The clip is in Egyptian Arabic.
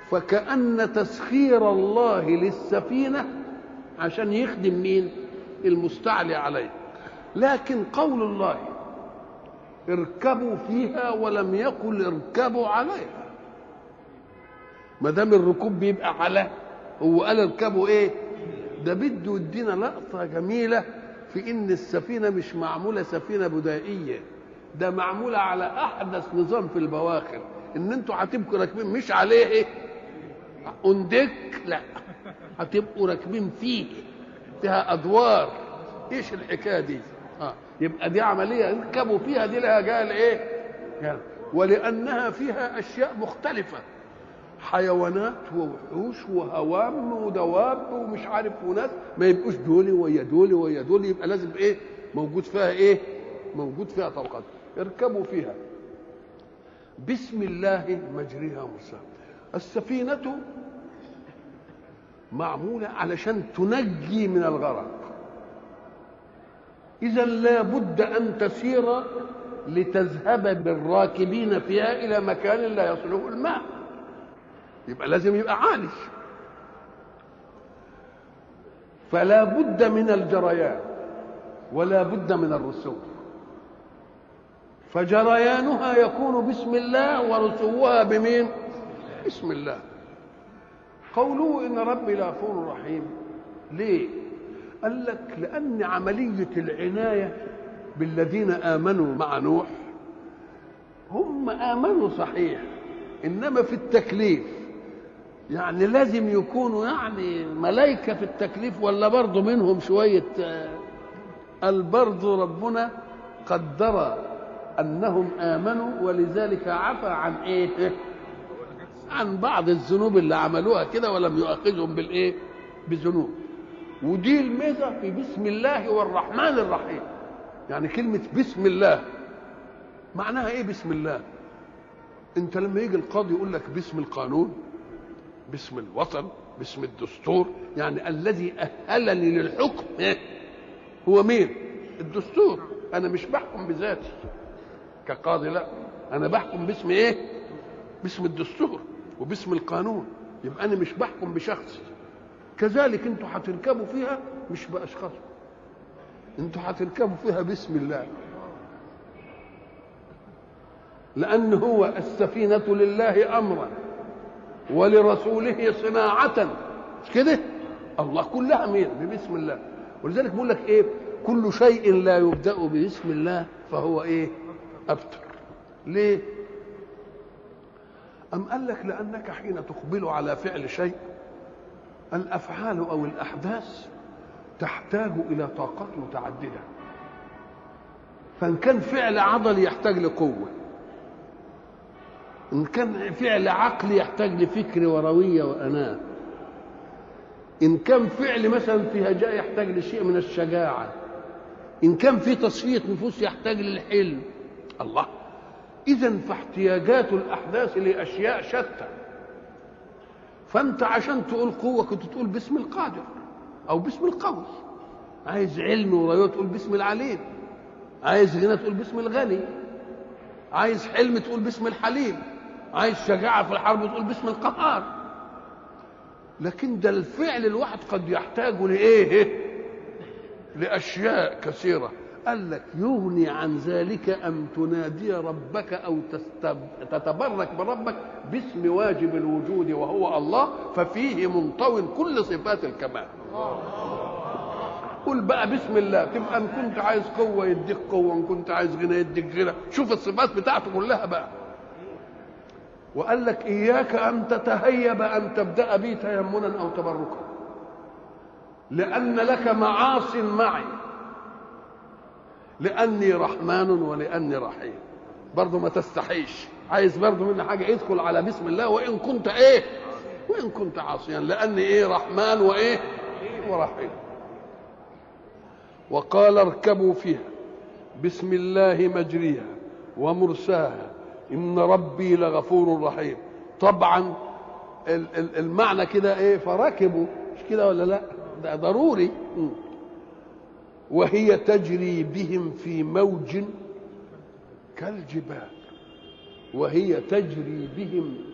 فكأن تسخير الله للسفينة عشان يخدم مين المستعلي عليه لكن قول الله اركبوا فيها ولم يقل اركبوا عليها ما دام الركوب بيبقى على هو قال اركبوا ايه ده بده يدينا لقطه جميله في ان السفينه مش معموله سفينه بدائيه ده معموله على احدث نظام في البواخر ان انتوا هتبقوا راكبين مش عليه ايه اندك لا هتبقوا راكبين فيه فيها ادوار ايش الحكايه دي اه يبقى دي عمليه اركبوا فيها دي لها قال ايه قال ولانها فيها اشياء مختلفه حيوانات ووحوش وهوام ودواب ومش عارف وناس ما يبقوش دول ويا دول ويا دول يبقى لازم ايه موجود فيها ايه موجود فيها طبقات اركبوا فيها بسم الله مجريها مرساها السفينة معمولة علشان تنجي من الغرق إذا لا بد أن تسير لتذهب بالراكبين فيها إلى مكان لا يصله الماء يبقى لازم يبقى عالي فلا بد من الجريان ولا بد من الرسوم فجريانها يكون بسم الله ورسوها بمين بسم الله قوله ان ربي لغفور رحيم ليه قال لك لان عمليه العنايه بالذين امنوا مع نوح هم امنوا صحيح انما في التكليف يعني لازم يكونوا يعني ملائكة في التكليف ولا برضه منهم شوية قال برضه ربنا قدر أنهم آمنوا ولذلك عفى عن إيه؟ عن بعض الذنوب اللي عملوها كده ولم يؤاخذهم بالإيه؟ بذنوب ودي الميزة في بسم الله والرحمن الرحيم يعني كلمة بسم الله معناها إيه بسم الله؟ أنت لما يجي القاضي يقول لك باسم القانون باسم الوطن باسم الدستور يعني الذي أهلني للحكم هو مين الدستور أنا مش بحكم بذاتي كقاضي لا أنا بحكم باسم إيه باسم الدستور وباسم القانون يبقى أنا مش بحكم بشخصي كذلك انتوا هتركبوا فيها مش بأشخاصكم انتوا هتركبوا فيها باسم الله لأن هو السفينة لله أمرا ولرسوله صناعة مش كده؟ الله كلها مين؟ بسم الله ولذلك بيقول لك ايه؟ كل شيء لا يبدأ باسم الله فهو ايه؟ أبتر ليه؟ أم قال لك لأنك حين تقبل على فعل شيء الأفعال أو الأحداث تحتاج إلى طاقات متعددة فإن كان فعل عضلي يحتاج لقوة إن كان فعل عقلي يحتاج لفكر وروية وأناة إن كان فعل مثلا في هجاء يحتاج لشيء من الشجاعة إن كان في تصفية نفوس يحتاج للحلم الله إذا فاحتياجات الأحداث لأشياء شتى فأنت عشان تقول قوة كنت تقول باسم القادر أو باسم القوي عايز علم وراية تقول باسم العليم عايز غنى تقول باسم الغني عايز حلم تقول باسم الحليم عايز شجاعة في الحرب تقول باسم القهار لكن ده الفعل الواحد قد يحتاج لإيه لأشياء كثيرة قال لك يغني عن ذلك أن تنادي ربك أو تتبرك بربك باسم واجب الوجود وهو الله ففيه منطوي كل صفات الكمال قل بقى بسم الله تبقى ان كنت عايز قوه يديك قوه ان كنت عايز غنى يديك غنى شوف الصفات بتاعته كلها بقى وقال لك اياك ان تتهيب ان تبدا بي تيمنا او تبركا لان لك معاص معي لاني رحمن ولاني رحيم برضه ما تستحيش عايز برضه مني حاجه ادخل على بسم الله وان كنت ايه وان كنت عاصيا لاني ايه رحمن وايه ورحيم وقال اركبوا فيها بسم الله مجريها ومرساها ان ربي لغفور رحيم طبعا المعنى كده ايه فركبوا مش كده ولا لا ده ضروري وهي تجري بهم في موج كالجبال وهي تجري بهم